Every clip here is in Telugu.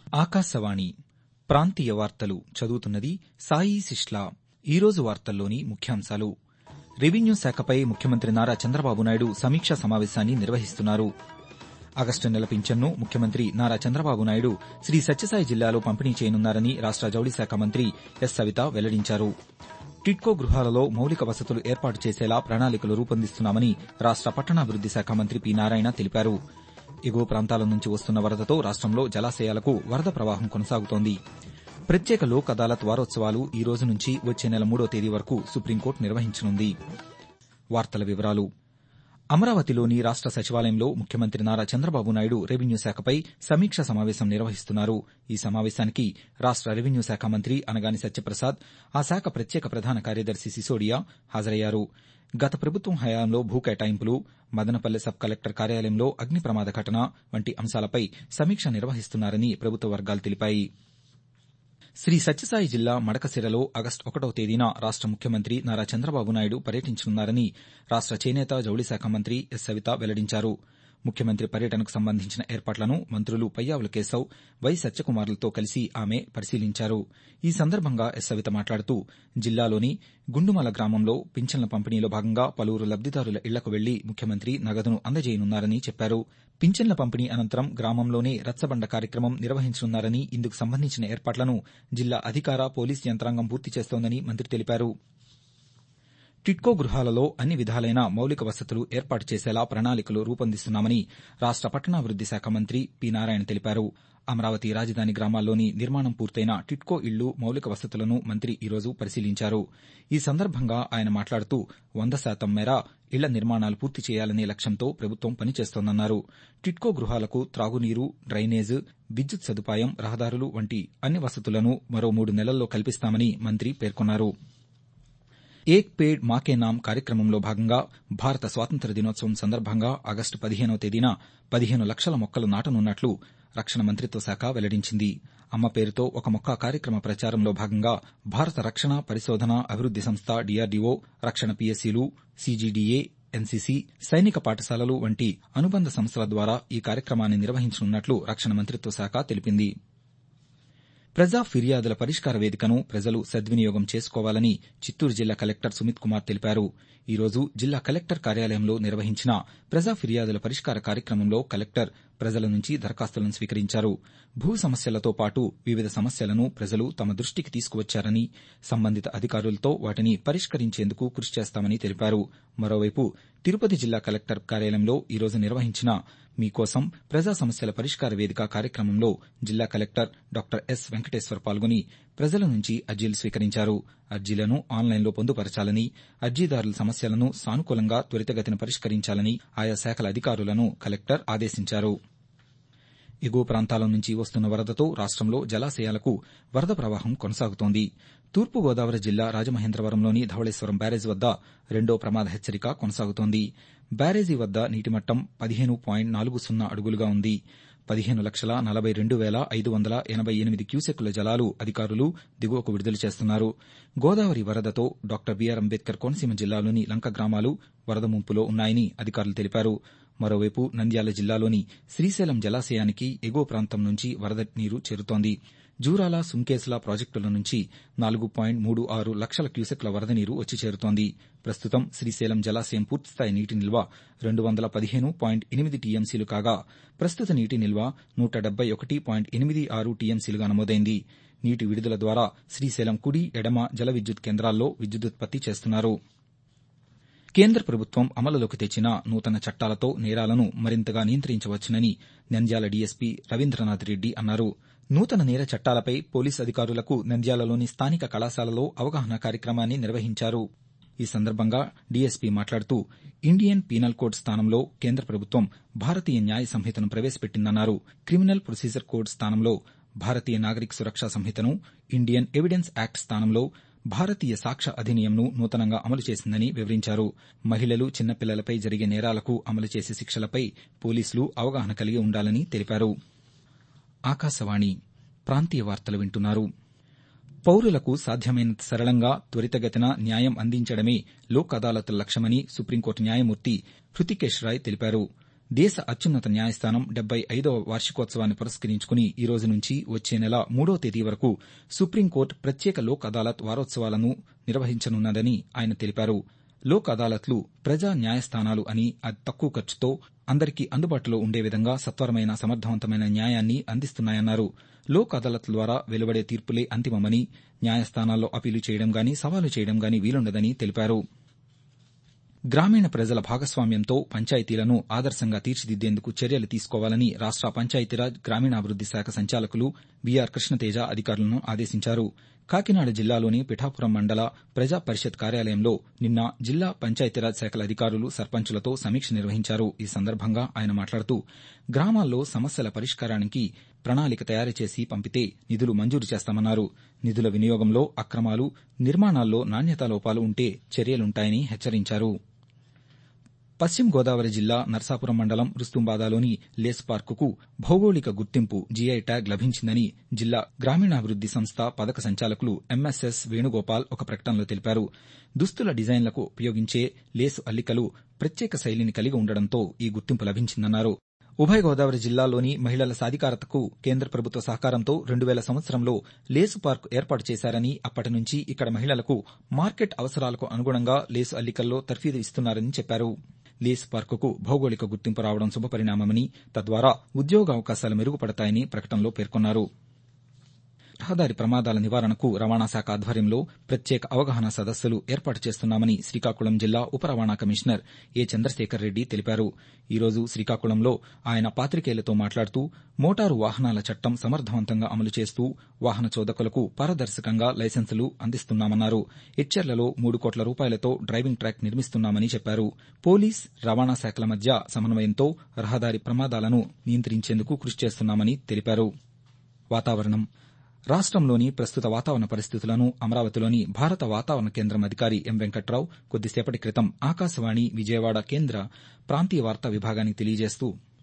ఆకాశవాణి ప్రాంతీయ వార్తలు చదువుతున్నది సాయి సిష్లా ఈరోజు వార్తల్లోని ముఖ్యాంశాలు రెవెన్యూ శాఖపై ముఖ్యమంత్రి నారా చంద్రబాబు నాయుడు సమీక్షా సమావేశాన్ని నిర్వహిస్తున్నారు ఆగస్టు నెల పింఛన్ను ముఖ్యమంత్రి నారా చంద్రబాబు నాయుడు శ్రీ సత్యసాయి జిల్లాలో పంపిణీ చేయనున్నారని రాష్ట జౌళి శాఖ మంత్రి ఎస్ సవిత వెల్లడించారు టిడ్కో గృహాలలో మౌలిక వసతులు ఏర్పాటు చేసేలా ప్రణాళికలు రూపొందిస్తున్నామని రాష్ట పట్టణాభివృద్ది శాఖ మంత్రి పి నారాయణ తెలిపారు ఎగువ ప్రాంతాల నుంచి వస్తున్న వరదతో రాష్టంలో జలాశయాలకు వరద ప్రవాహం కొనసాగుతోంది ప్రత్యేక లోక్ అదాలత్ వారోత్సవాలు ఈ రోజు నుంచి వచ్చే నెల మూడో తేదీ వరకు సుప్రీంకోర్టు నిర్వహించనుంది వార్తల వివరాలు అమరావతిలోని రాష్ట సచివాలయంలో ముఖ్యమంత్రి నారా చంద్రబాబు నాయుడు రెవెన్యూ శాఖపై సమీక్షా సమావేశం నిర్వహిస్తున్నారు ఈ సమావేశానికి రాష్ట రెవెన్యూ శాఖ మంత్రి అనగాని సత్యప్రసాద్ ఆ శాఖ ప్రత్యేక ప్రధాన కార్యదర్శి సిసోడియా హాజరయ్యారు గత ప్రభుత్వం హయాంలో భూ కేటాయింపులు మదనపల్లె సబ్ కలెక్టర్ కార్యాలయంలో అగ్ని ప్రమాద ఘటన వంటి అంశాలపై సమీక్ష నిర్వహిస్తున్నారని ప్రభుత్వ వర్గాలు తెలిపాయి శ్రీ సత్యసాయి జిల్లా మడకశిరలో ఆగస్టు ఒకటో తేదీన రాష్ట ముఖ్యమంత్రి నారా చంద్రబాబు నాయుడు పర్యటించనున్నారని రాష్ట చేనేత జౌళి శాఖ మంత్రి ఎస్ సవిత వెల్లడించారు ముఖ్యమంత్రి పర్యటనకు సంబంధించిన ఏర్పాట్లను మంత్రులు పయ్యావుల కేశవ్ వై సత్యకుమార్లతో కలిసి ఆమె పరిశీలించారు ఈ సందర్భంగా ఎస్ సవిత మాట్లాడుతూ జిల్లాలోని గుండుమల గ్రామంలో పింఛన్ల పంపిణీలో భాగంగా పలువురు లబ్దిదారుల ఇళ్లకు వెళ్లి ముఖ్యమంత్రి నగదును అందజేయనున్నారని చెప్పారు పింఛన్ల పంపిణీ అనంతరం గ్రామంలోనే రచ్చబండ కార్యక్రమం నిర్వహించనున్నారని ఇందుకు సంబంధించిన ఏర్పాట్లను జిల్లా అధికార పోలీస్ యంత్రాంగం పూర్తి చేస్తోందని మంత్రి తెలిపారు టిడ్కో గృహాలలో అన్ని విధాలైన మౌలిక వసతులు ఏర్పాటు చేసేలా ప్రణాళికలు రూపొందిస్తున్నామని రాష్ట పట్టణాభివృద్ది శాఖ మంత్రి పి నారాయణ తెలిపారు అమరావతి రాజధాని గ్రామాల్లోని నిర్మాణం పూర్తయిన టిడ్కో ఇళ్లు మౌలిక వసతులను మంత్రి ఈరోజు పరిశీలించారు ఈ సందర్భంగా ఆయన మాట్లాడుతూ వంద శాతం మేర ఇళ్ల నిర్మాణాలు పూర్తి చేయాలనే లక్ష్యంతో ప్రభుత్వం పనిచేస్తోందన్నారు టిడ్కో గృహాలకు త్రాగునీరు డ్రైనేజ్ విద్యుత్ సదుపాయం రహదారులు వంటి అన్ని వసతులను మరో మూడు నెలల్లో కల్పిస్తామని మంత్రి పేర్కొన్నారు ఏక్ పేడ్ మాకే నామ్ కార్యక్రమంలో భాగంగా భారత స్వాతంత్ర్య దినోత్సవం సందర్భంగా ఆగస్టు పదిహేనో తేదీన పదిహేను లక్షల మొక్కలు నాటనున్నట్లు రక్షణ మంత్రిత్వ శాఖ వెల్లడించింది అమ్మ పేరుతో ఒక మొక్క కార్యక్రమ ప్రచారంలో భాగంగా భారత రక్షణ పరిశోధన అభివృద్ది సంస్థ డీఆర్డీఓ రక్షణ పీఎస్సీలు సీజీడీఏ ఎన్సీసీ సైనిక పాఠశాలలు వంటి అనుబంధ సంస్థల ద్వారా ఈ కార్యక్రమాన్ని నిర్వహించనున్నట్లు రక్షణ మంత్రిత్వ శాఖ తెలిపింది ప్రజా ఫిర్యాదుల పరిష్కార వేదికను ప్రజలు సద్వినియోగం చేసుకోవాలని చిత్తూరు జిల్లా కలెక్టర్ సుమిత్ కుమార్ తెలిపారు ఈ రోజు జిల్లా కలెక్టర్ కార్యాలయంలో నిర్వహించిన ప్రజా ఫిర్యాదుల పరిష్కార కార్యక్రమంలో కలెక్టర్ ప్రజల నుంచి దరఖాస్తులను స్వీకరించారు భూ సమస్యలతో పాటు వివిధ సమస్యలను ప్రజలు తమ దృష్టికి తీసుకువచ్చారని సంబంధిత అధికారులతో వాటిని పరిష్కరించేందుకు కృషి చేస్తామని తెలిపారు మరోవైపు తిరుపతి జిల్లా కలెక్టర్ కార్యాలయంలో ఈ రోజు నిర్వహించిన మీకోసం ప్రజా సమస్యల పరిష్కార వేదిక కార్యక్రమంలో జిల్లా కలెక్టర్ డాక్టర్ ఎస్ వెంకటేశ్వర్ పాల్గొని ప్రజల నుంచి అర్జీలు స్వీకరించారు అర్జీలను ఆన్లైన్లో పొందుపరచాలని అర్జీదారుల సమస్యలను సానుకూలంగా త్వరితగతిన పరిష్కరించాలని ఆయా శాఖల అధికారులను కలెక్టర్ ఆదేశించారు ఎగువ ప్రాంతాల నుంచి వస్తున్న వరదతో రాష్టంలో జలాశయాలకు వరద ప్రవాహం కొనసాగుతోంది తూర్పు గోదావరి జిల్లా రాజమహేంద్రవరంలోని ధవళేశ్వరం బ్యారేజ్ వద్ద రెండో ప్రమాద హెచ్చరిక కొనసాగుతోంది బ్యారేజీ వద్ద నీటిమట్టం పదిహేను పాయింట్ నాలుగు సున్నా అడుగులుగా ఉంది పదిహేను లక్షల నలభై రెండు వేల ఐదు వందల ఎనబై ఎనిమిది క్యూసెక్కుల జలాలు అధికారులు దిగువకు విడుదల చేస్తున్నారు గోదావరి వరదతో డాక్టర్ బీఆర్ అంబేద్కర్ కోనసీమ జిల్లాలోని లంక గ్రామాలు వరద ముంపులో ఉన్నాయని అధికారులు తెలిపారు మరోవైపు నంద్యాల జిల్లాలోని శ్రీశైలం జలాశయానికి ఎగువ ప్రాంతం నుంచి వరద నీరు చేరుతోంది జూరాల సుంకేసుల ప్రాజెక్టుల నుంచి నాలుగు పాయింట్ మూడు ఆరు లక్షల క్యూసెక్ల వరద నీరు వచ్చి చేరుతోంది ప్రస్తుతం శ్రీశైలం జలాశయం పూర్తిస్థాయి నీటి నిల్వ రెండు వందల పదిహేను పాయింట్ ఎనిమిది టీఎంసీలు కాగా ప్రస్తుత నీటి నిల్వ నూట డెబ్బై ఒకటి పాయింట్ ఎనిమిది ఆరు టీఎంసీలుగా నమోదైంది నీటి విడుదల ద్వారా శ్రీశైలం కుడి ఎడమ జల విద్యుత్ కేంద్రాల్లో విద్యుదుత్పత్తి చేస్తున్నారు కేంద్ర ప్రభుత్వం అమలులోకి తెచ్చిన నూతన చట్టాలతో నేరాలను మరింతగా నియంత్రించవచ్చునని నంద్యాల డీఎస్పీ రవీంద్రనాథ్ రెడ్డి అన్నారు నూతన నేర చట్టాలపై పోలీసు అధికారులకు నంద్యాలలోని స్థానిక కళాశాలలో అవగాహన కార్యక్రమాన్ని నిర్వహించారు ఈ సందర్భంగా డీఎస్పీ మాట్లాడుతూ ఇండియన్ పీనల్ కోడ్ స్థానంలో కేంద్ర ప్రభుత్వం భారతీయ న్యాయ సంహితను ప్రవేశపెట్టిందన్నారు క్రిమినల్ ప్రొసీజర్ కోడ్ స్థానంలో భారతీయ నాగరిక సురక్షా సంహితను ఇండియన్ ఎవిడెన్స్ యాక్ట్ స్థానంలో భారతీయ సాక్ష్య అధినియంను నూతనంగా అమలు చేసిందని వివరించారు మహిళలు చిన్నపిల్లలపై జరిగే నేరాలకు అమలు చేసే శిక్షలపై పోలీసులు అవగాహన కలిగి ఉండాలని తెలిపారు ఆకాశవాణి ప్రాంతీయ వార్తలు వింటున్నారు పౌరులకు సాధ్యమైనంత సరళంగా త్వరితగతిన న్యాయం అందించడమే లోక్ అదాలత్ల లక్ష్యమని సుప్రీంకోర్టు న్యాయమూర్తి హృతికేశ్ రాయ్ తెలిపారు దేశ అత్యున్నత న్యాయస్థానం డెబ్బై ఐదవ వార్షికోత్సవాన్ని పురస్కరించుకుని ఈ రోజు నుంచి వచ్చే నెల మూడో తేదీ వరకు సుప్రీంకోర్టు ప్రత్యేక లోక్ అదాలత్ వారోత్సవాలను నిర్వహించనున్నదని ఆయన తెలిపారు లోక్ అదాలత్లు ప్రజా న్యాయస్థానాలు అని అతి తక్కువ ఖర్చుతో అందరికీ అందుబాటులో ఉండే విధంగా సత్వరమైన సమర్థవంతమైన న్యాయాన్ని అందిస్తున్నాయన్నారు లోక్ అదాలత్ ద్వారా వెలువడే తీర్పులే అంతిమమని న్యాయస్థానాల్లో అపీలు చేయడం గానీ సవాలు చేయడం గానీ వీలుండదని తెలిపారు గ్రామీణ ప్రజల భాగస్వామ్యంతో పంచాయతీలను ఆదర్శంగా తీర్చిదిద్దేందుకు చర్యలు తీసుకోవాలని రాష్ట పంచాయతీరాజ్ గ్రామీణాభివృద్ది శాఖ సంచాలకులు బీఆర్ కృష్ణతేజ అధికారులను ఆదేశించారు కాకినాడ జిల్లాలోని పిఠాపురం మండల ప్రజా పరిషత్ కార్యాలయంలో నిన్న జిల్లా పంచాయతీరాజ్ శాఖల అధికారులు సర్పంచులతో సమీక్ష నిర్వహించారు ఈ సందర్భంగా ఆయన మాట్లాడుతూ గ్రామాల్లో సమస్యల పరిష్కారానికి ప్రణాళిక తయారు చేసి పంపితే నిధులు మంజూరు చేస్తామన్నారు నిధుల వినియోగంలో అక్రమాలు నిర్మాణాల్లో నాణ్యతా లోపాలు ఉంటే చర్యలుంటాయని హెచ్చరించారు పశ్చిమ గోదావరి జిల్లా నర్సాపురం మండలం రుస్తుంబాదాలోని లేస్ పార్కుకు భౌగోళిక గుర్తింపు జీఐ ట్యాగ్ లభించిందని జిల్లా గ్రామీణాభివృద్ది సంస్థ పథక సంచాలకులు ఎంఎస్ఎస్ వేణుగోపాల్ ఒక ప్రకటనలో తెలిపారు దుస్తుల డిజైన్లకు ఉపయోగించే లేసు అల్లికలు ప్రత్యేక శైలిని కలిగి ఉండడంతో ఈ గుర్తింపు లభించిందన్నారు ఉభయ గోదావరి జిల్లాల్లోని మహిళల సాధికారతకు కేంద్ర ప్రభుత్వ సహకారంతో రెండు వేల సంవత్సరంలో లేసు పార్క్ ఏర్పాటు చేశారని అప్పటి నుంచి ఇక్కడ మహిళలకు మార్కెట్ అవసరాలకు అనుగుణంగా లేసు అల్లికల్లో తర్ఫీదు ఇస్తున్నారని చెప్పారు లేస్ పార్కుకు భౌగోళిక గుర్తింపు రావడం శుభపరిణామమని తద్వారా ఉద్యోగావకాశాలు మెరుగుపడతాయని ప్రకటనలో పేర్కొన్నారు రహదారి ప్రమాదాల నివారణకు రవాణా శాఖ ఆధ్వర్యంలో ప్రత్యేక అవగాహన సదస్సులు ఏర్పాటు చేస్తున్నామని శ్రీకాకుళం జిల్లా ఉప రవాణా కమిషనర్ ఏ చంద్రశేఖర్ రెడ్డి తెలిపారు ఈ రోజు శ్రీకాకుళంలో ఆయన పాతికేయులతో మాట్లాడుతూ మోటారు వాహనాల చట్టం సమర్థవంతంగా అమలు చేస్తూ వాహన చోదకులకు పారదర్శకంగా లైసెన్సులు అందిస్తున్నామన్నారు హెచ్చెర్లలో మూడు కోట్ల రూపాయలతో డ్రైవింగ్ ట్రాక్ నిర్మిస్తున్నామని చెప్పారు పోలీస్ రవాణా శాఖల మధ్య సమన్వయంతో రహదారి ప్రమాదాలను నియంత్రించేందుకు కృషి చేస్తున్నామని తెలిపారు వాతావరణం రాష్టంలోని ప్రస్తుత వాతావరణ పరిస్థితులను అమరావతిలోని భారత వాతావరణ కేంద్రం అధికారి ఎం వెంకట్రావు కొద్దిసేపటి క్రితం ఆకాశవాణి విజయవాడ కేంద్ర ప్రాంతీయ వార్తా విభాగానికి తెలియజేస్తూ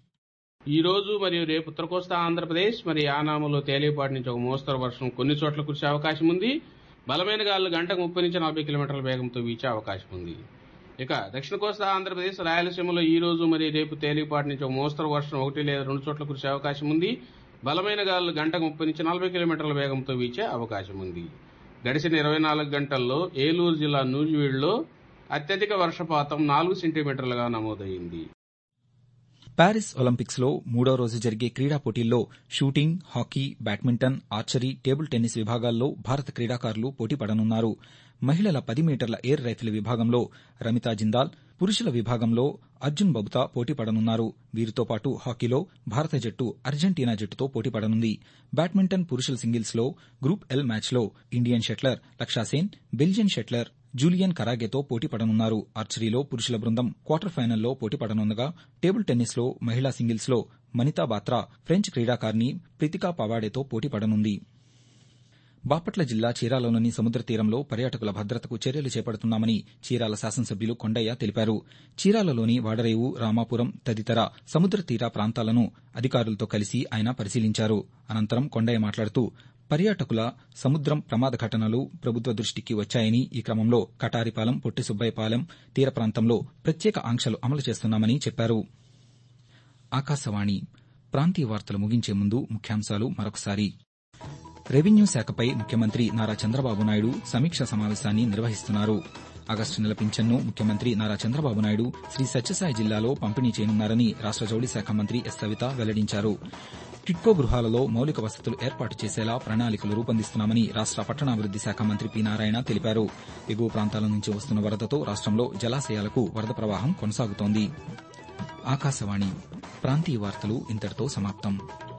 ఈ రోజు మరియు రేపు ఉత్తర కోస్తా ఆంధ్రప్రదేశ్ మరి యానాములో తేలికపాటి నుంచి ఒక మోస్తరు వర్షం కొన్ని చోట్ల కురిసే అవకాశం ఉంది బలమైన గాలులు గంటకు ముప్పై నుంచి నలభై కిలోమీటర్ల వేగంతో వీచే అవకాశం ఉంది ఇక దక్షిణ కోస్తా ఆంధ్రప్రదేశ్ రాయలసీమలో ఈ రోజు మరియు రేపు తేలికపాటి నుంచి ఒక మోస్తరు వర్షం ఒకటి లేదా రెండు చోట్ల కురిసే అవకాశం ఉంది బలమైన గాలులు గంటకు ముప్పై నుంచి నలభై కిలోమీటర్ల వేగంతో వీచే అవకాశం ఉంది గడిచిన ఇరవై నాలుగు గంటల్లో ఏలూరు జిల్లా నూజివీడులో అత్యధిక వర్షపాతం నాలుగు సెంటీమీటర్లుగా నమోదైంది ప్యారిస్ ఒలింపిక్స్ లో మూడో రోజు జరిగే క్రీడా పోటీల్లో shooting hockey badminton archery table tennis విభాగాల్లో భారత క్రీడాకారులు పోటీ పడనున్నారు మహిళల పది మీటర్ల ఎయిర్ రైఫిల్ విభాగంలో రమితా జిందాల్ పురుషుల విభాగంలో అర్జున్ బబుతా పోటీ పడనున్నారు వీరితో పాటు హాకీలో భారత జట్టు అర్జెంటీనా జట్టుతో పోటీ పడనుంది బ్యాడ్మింటన్ పురుషుల సింగిల్స్ లో గ్రూప్ ఎల్ మ్యాచ్లో Indian shuttler Lakshya Sen Belgian shuttler Julien కరాగేతో పోటీ పడనున్నారు ఆర్చరీలో పురుషుల బృందం క్వార్టర్ ఫైనల్లో పోటీ పడనుండగా టేబుల్ టెన్నిస్లో మహిళా సింగిల్స్లో మనితా బాత్రా ఫ్రెంచ్ క్రీడాకారిణి ప్రితికా పవాడేతో పోటీ పడనుంది బాపట్ల జిల్లా చీరాలలోని సముద్ర తీరంలో పర్యాటకుల భద్రతకు చర్యలు చేపడుతున్నామని చీరాల శాసనసభ్యులు కొండయ్య తెలిపారు చీరాలలోని వాడరేవు రామాపురం తదితర సముద్ర తీర ప్రాంతాలను అధికారులతో కలిసి ఆయన పరిశీలించారు అనంతరం కొండయ్య మాట్లాడుతూ పర్యాటకుల సముద్రం ప్రమాద ఘటనలు ప్రభుత్వ దృష్టికి వచ్చాయని ఈ క్రమంలో కటారిపాలెం పొట్టి సుబ్బయ్యపాలెం తీర ప్రాంతంలో ప్రత్యేక ఆంక్షలు అమలు చేస్తున్నామని చెప్పారు ఆకాశవాణి ప్రాంతీయ వార్తలు ముగించే ముందు ముఖ్యాంశాలు మరొకసారి రెవెన్యూ శాఖపై ముఖ్యమంత్రి నారా చంద్రబాబు నాయుడు సమీక్ష సమావేశాన్ని నిర్వహిస్తున్నారు ఆగస్టు నెల పింఛన్ను ముఖ్యమంత్రి నారా చంద్రబాబు నాయుడు శ్రీ సత్యసాయి జిల్లాలో పంపిణీ చేయనున్నారని రాష్ట జౌళి శాఖ మంత్రి ఎస్ సవిత వెల్లడించారు టిట్కో గృహాలలో మౌలిక వసతులు ఏర్పాటు చేసేలా ప్రణాళికలు రూపొందిస్తున్నామని రాష్ట పట్టణాభివృద్ది శాఖ మంత్రి పి నారాయణ తెలిపారు ఎగువ ప్రాంతాల నుంచి వస్తున్న వరదతో రాష్టంలో జలాశయాలకు వరద ప్రవాహం కొనసాగుతోంది ఆకాశవాణి ప్రాంతీయ వార్తలు ఇంతటితో సమాప్తం